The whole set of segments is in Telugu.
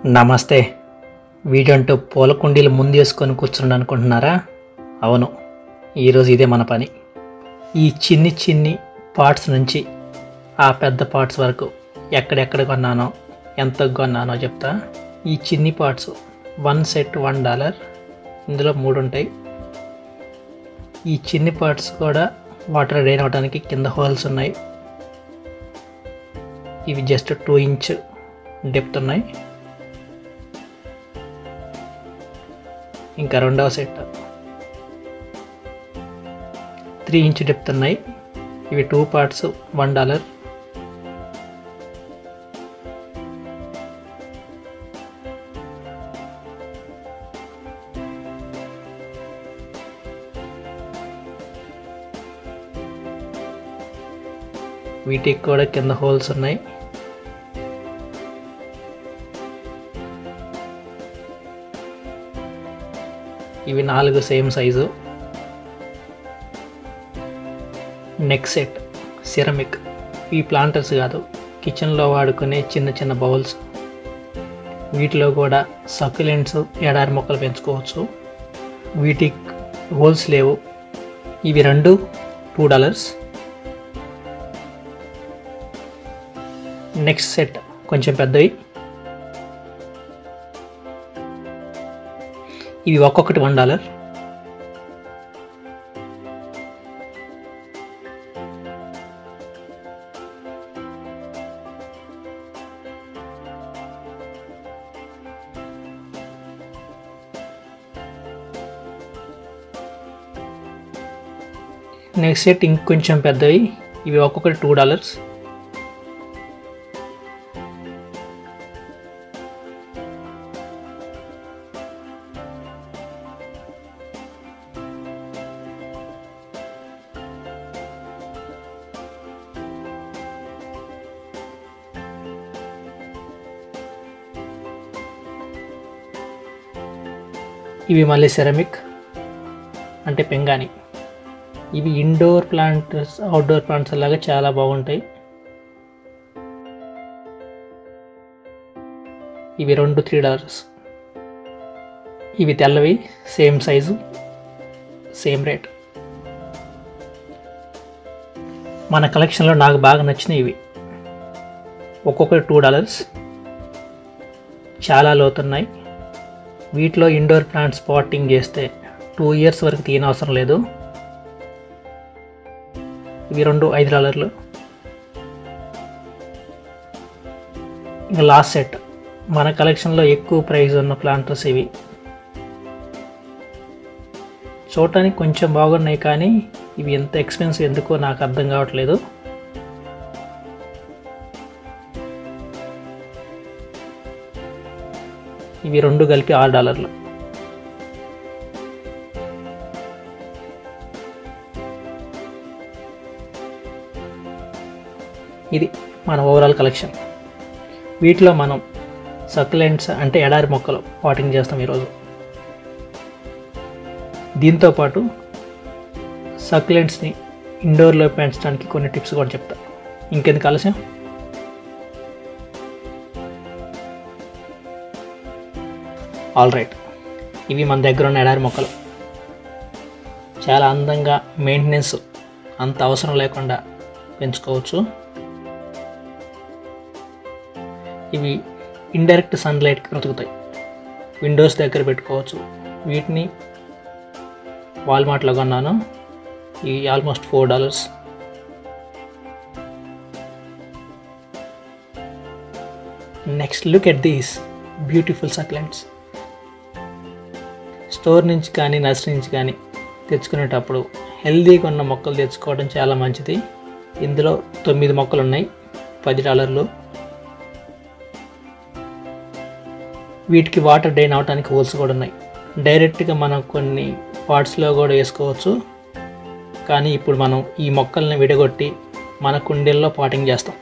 నమస్తే వీడంటూ పూల కుండీలు ముందేసుకొని కూర్చుని అనుకుంటున్నారా అవును ఈరోజు ఇదే మన పని ఈ చిన్ని చిన్ని పార్ట్స్ నుంచి ఆ పెద్ద పార్ట్స్ వరకు ఎక్కడెక్కడ కొన్నానో ఎంత కొన్నానో చెప్తా ఈ చిన్ని parts one set one dollar ఇందులో మూడు ఉంటాయి ఈ చిన్ని పార్ట్స్ కూడా వాటర్ డ్రైన్ అవడానికి కింద హోల్స్ ఉన్నాయి ఇవి జస్ట్ టూ ఇంచ్ డెప్త్ ఉన్నాయి ఇంకా రెండవ సెట్ త్రీ ఇంచ్ డెప్త్ ఉన్నాయి ఇవి టూ పార్ట్స్ వన్ డాలర్ వీటికి కూడా కింద హోల్స్ ఉన్నాయి ఇవి నాలుగు same size next set ceramic ఈ ప్లాంటర్స్ కాదు కిచెన్లో వాడుకునే చిన్న చిన్న బౌల్స్ వీటిలో కూడా సక్యులెంట్స్ ఎడారి మొక్కలు పెంచుకోవచ్చు వీటికి హోల్స్ లేవు ఇవి రెండు టూ డాలర్స్ నెక్స్ట్ సెట్ కొంచెం పెద్దవి ఇవి ఒక్కొక్కటి వన్ డాలర్ నెక్స్ట్ సెట్ ఇంకొంచెం పెద్దవి ఇవి ఒక్కొక్కటి టూ డాలర్స్ ఇవి మళ్ళీ సెరమిక్ అంటే పెంగాని ఇవి ఇండోర్ ప్లాంట్స్ అవుట్డోర్ ప్లాంట్స్ లాగా చాలా బాగుంటాయి ఇవి రెండు త్రీ డాలర్స్ ఇవి తెల్లవి సేమ్ సైజు సేమ్ రేట్ మన కలెక్షన్లో నాకు బాగా నచ్చినవి ఇవి ఒక్కొక్కటి టూ డాలర్స్ చాలా లోతున్నాయి వీటిలో ఇండోర్ ప్లాంట్స్ పాటింగ్ చేస్తే టూ ఇయర్స్ వరకు తీయనవసరం లేదు ఇవి రెండు ఐదు డాలర్లు ఇంకా లాస్ట్ సెట్ మన కలెక్షన్లో ఎక్కువ ప్రైస్ ఉన్న ప్లాంటర్స్ ఇవి చూడటానికి కొంచెం బాగున్నాయి కానీ ఇవి ఎంత ఎక్స్పెన్సివ్ ఎందుకో నాకు అర్థం కావట్లేదు ఇవి రెండు కలిపి ఆరు డాలర్లు ఇది మన ఓవరాల్ కలెక్షన్ వీటిలో మనం సక్యులెంట్స్ అంటే ఎడారి మొక్కలు వాటింగ్ చేస్తాం ఈరోజు దీంతోపాటు సక్యులెంట్స్ని ఇండోర్లో పెంచడానికి కొన్ని టిప్స్ కూడా చెప్తా ఇంకెందుకు ఆలస్యం ఆల్ రైట్ ఇవి మన దగ్గర ఉన్న ఎడారి మొక్కలు చాలా అందంగా మెయింటెనెన్స్ అంత అవసరం లేకుండా పెంచుకోవచ్చు ఇవి ఇండైరెక్ట్ సన్లైట్కి బ్రతుకుతాయి విండోస్ దగ్గర పెట్టుకోవచ్చు వీటిని వాల్మార్ట్లో కొన్నాను ఇవి almost four dollars next look at these beautiful succulents store నుంచి కానీ నర్సరీ నుంచి కానీ తెచ్చుకునేటప్పుడు హెల్దీగా ఉన్న మొక్కలు తెచ్చుకోవడం చాలా మంచిది ఇందులో తొమ్మిది మొక్కలు ఉన్నాయి పది డాలర్లు వీటికి వాటర్ డ్రైన్ అవడానికి హోల్స్ కూడా ఉన్నాయి డైరెక్ట్గా మనం కొన్ని పార్ట్స్లో కూడా వేసుకోవచ్చు కానీ ఇప్పుడు మనం ఈ మొక్కల్ని విడగొట్టి మన కుండీల్లో పాటింగ్ చేస్తాం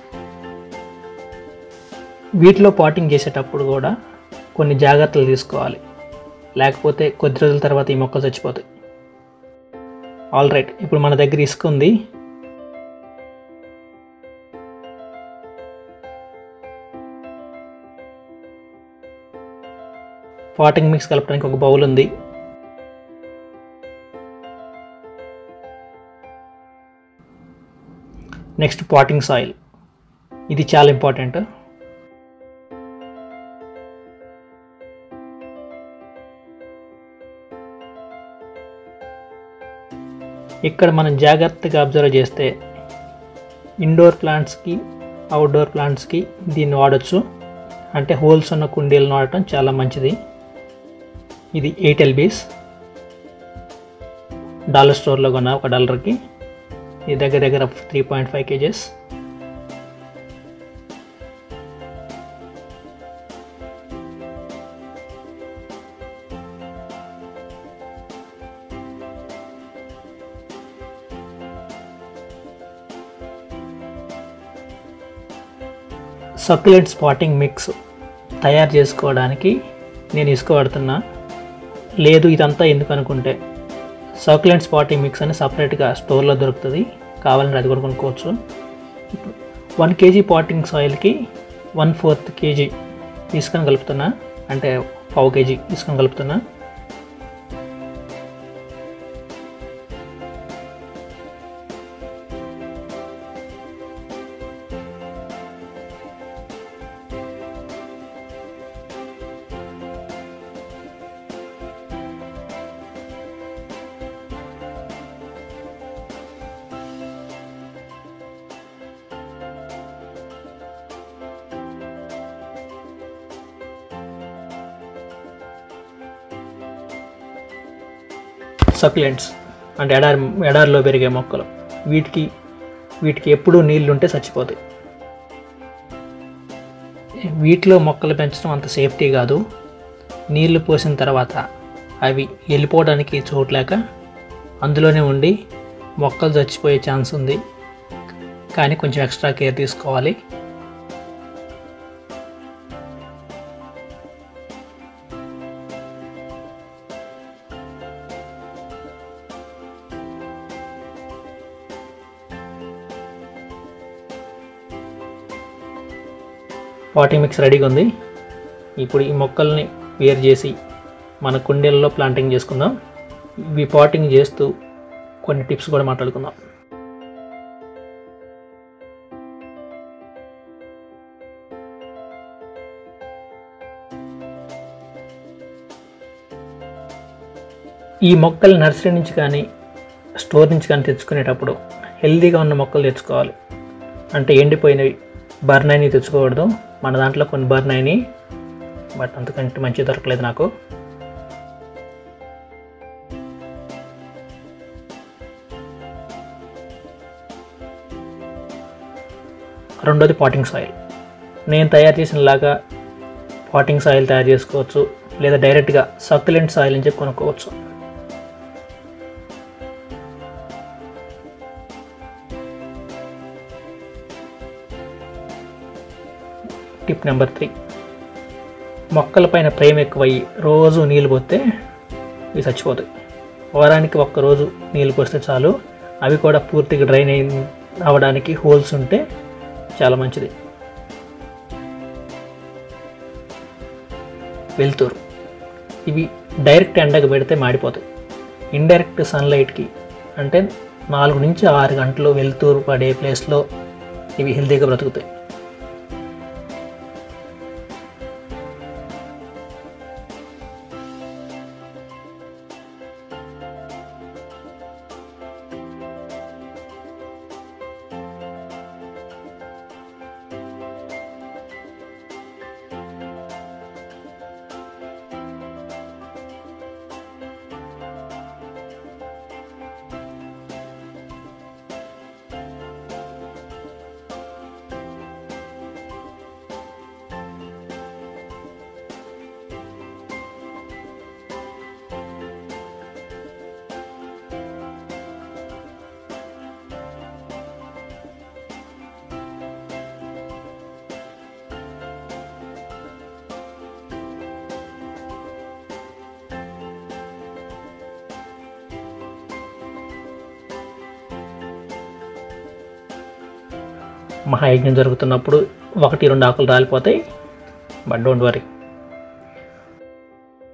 వీటిలో పాటింగ్ చేసేటప్పుడు కూడా కొన్ని జాగ్రత్తలు తీసుకోవాలి లేకపోతే కొద్ది రోజుల తర్వాత ఈ మొక్కలు చచ్చిపోతాయి ఆల్ రైట్ ఇప్పుడు మన దగ్గర ఇసుక ఉంది పాటింగ్ మిక్స్ కలపడానికి ఒక బౌల్ ఉంది నెక్స్ట్ పాటింగ్ సాయిల్ ఇది చాలా ఇంపార్టెంట్ ఇక్కడ మనం జాగ్రత్తగా అబ్జర్వ్ చేస్తే ఇండోర్ ప్లాంట్స్కి అవుట్డోర్ ప్లాంట్స్కి దీన్ని వాడచ్చు అంటే హోల్స్ ఉన్న కుండీలను వాడటం చాలా మంచిది ఇది ఎయిట్ ఎల్బీస్ డాలర్ స్టోర్లో కొన్న ఒక డాలర్కి ఇది దగ్గర దగ్గర three point five kgs succulent spotting mix తయారు చేసుకోవడానికి నేను ఇసుక వాడుతున్నా లేదు ఇదంతా ఎందుకు అనుకుంటే సర్క్యులెంట్ స్పాటింగ్ మిక్స్ అని సపరేట్గా స్టోర్లో దొరుకుతుంది కావాలంటే అది కూడా కొనుక్కోవచ్చు వన్ కేజీ పాటింగ్ సాయిల్కి వన్ ఫోర్త్ కేజీ ఇసుకను కలుపుతున్నా అంటే పావు కేజీ ఇసుకను కలుపుతున్నా సక్యులెంట్స్ అంటే ఎడారి ఎడారిలో పెరిగే మొక్కలు వీటికి వీటికి ఎప్పుడూ నీళ్ళు ఉంటే చచ్చిపోతాయి వీటిలో మొక్కలు పెంచడం అంత సేఫ్టీ కాదు నీళ్లు పోసిన తర్వాత అవి వెళ్ళిపోవడానికి చోట్లేక అందులోనే ఉండి మొక్కలు చచ్చిపోయే ఛాన్స్ ఉంది కానీ కొంచెం ఎక్స్ట్రా కేర్ తీసుకోవాలి పాటింగ్ మిక్స్ రెడీగా ఉంది ఇప్పుడు ఈ మొక్కల్ని వేరు చేసి మన కుండీలలో ప్లాంటింగ్ చేసుకుందాం ఇవి పాటింగ్ చేస్తూ కొన్ని టిప్స్ కూడా మాట్లాడుకుందాం ఈ మొక్కలు నర్సరీ నుంచి కానీ స్టోర్ నుంచి కానీ తెచ్చుకునేటప్పుడు హెల్తీగా ఉన్న మొక్కలు తెచ్చుకోవాలి అంటే ఎండిపోయినవి బర్న్ అయినవి తెచ్చుకోకూడదు మన దాంట్లో కొన్ని బర్న్ అయినాయి బట్ అంతకంటే మంచి దొరకలేదు నాకు రెండోది పాటింగ్ సాయిల్ నేను తయారు చేసినలాగా పాటింగ్ సాయిల్ తయారు చేసుకోవచ్చు లేదా డైరెక్ట్గా సక్యులెంట్ సాయిల్ అని చెప్పి కొనుక్కోవచ్చు టిప్ నెంబర్ త్రీ మొక్కలపైన ప్రేమ ఎక్కువయ్యి రోజు నీళ్ళు పోస్తే ఇవి చచ్చిపోతాయి వారానికి ఒక్కరోజు నీళ్ళు పోస్తే చాలు అవి కూడా పూర్తిగా డ్రైన్ అయి అవ్వడానికి హోల్స్ ఉంటే చాలా మంచిది వెలుతురు ఇవి డైరెక్ట్ ఎండకు పెడితే మాడిపోతాయి ఇండైరెక్ట్ సన్లైట్కి అంటే నాలుగు నుంచి ఆరు గంటలు వెలుతురు పడే ప్లేస్లో ఇవి హెల్తీగా బ్రతుకుతాయి మహాయజ్ఞం జరుగుతున్నప్పుడు ఒకటి రెండు ఆకులు రాలిపోతాయి but don't worry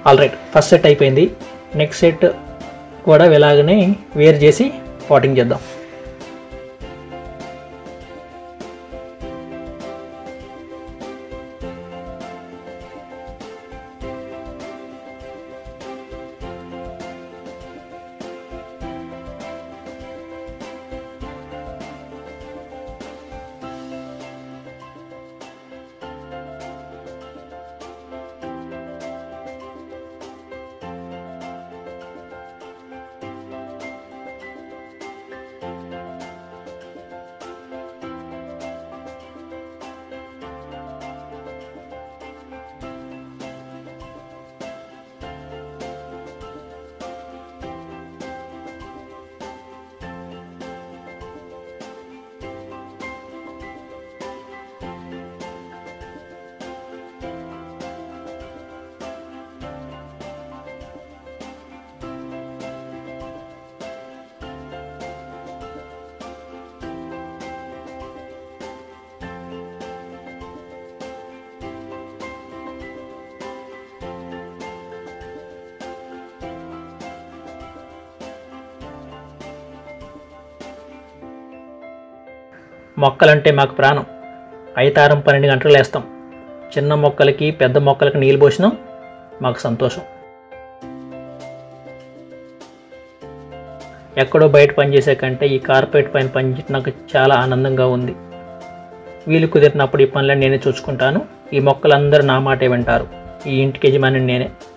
all right first set అయిపోయింది నెక్స్ట్ సెట్ కూడా ఇలాగనే వేరు చేసి పాటింగ్ చేద్దాం మొక్కలంటే మాకు ప్రాణం ఐతారం పన్నెండు గంటలు లేస్తాం చిన్న మొక్కలకి పెద్ద మొక్కలకి నీళ్ళు పోసినాం మాకు సంతోషం ఎక్కడో బయట పనిచేసే కంటే ఈ కార్పొరేట్ పైన పనిచేయడం నాకు చాలా ఆనందంగా ఉంది వీలు కుదిరినప్పుడు ఈ పనులను నేనే చూసుకుంటాను ఈ మొక్కలందరూ నా మాటే వింటారు ఈ ఇంటికి యజమాని నేనే